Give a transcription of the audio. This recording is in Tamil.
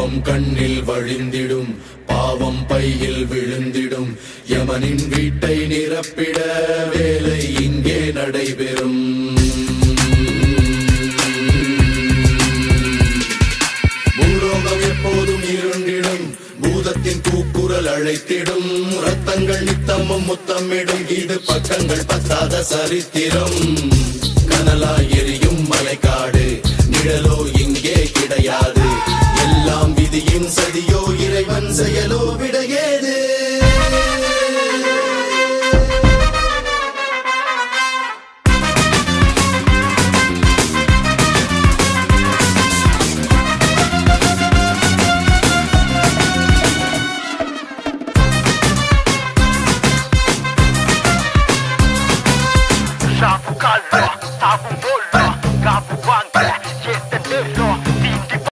பாபம் கண்ணில் வழிந்திடும் பாவம் பையில் விழுந்திடும் யமனின் வீட்டை நிரப்பிட வேலை இங்கே நடைபெறும் பூலோகம் எப்போதும் இருண்டிடும் பூதத்தின் கூக்குரல் அழைத்திடும் ரத்தங்கள் நித்தமும் முத்தமிடும் இது பக்கங்கள் பத்தாத சரித்திரம் கனலாய் எரியும் மலைக்காடு நிழலோ இங்கே கிடையாது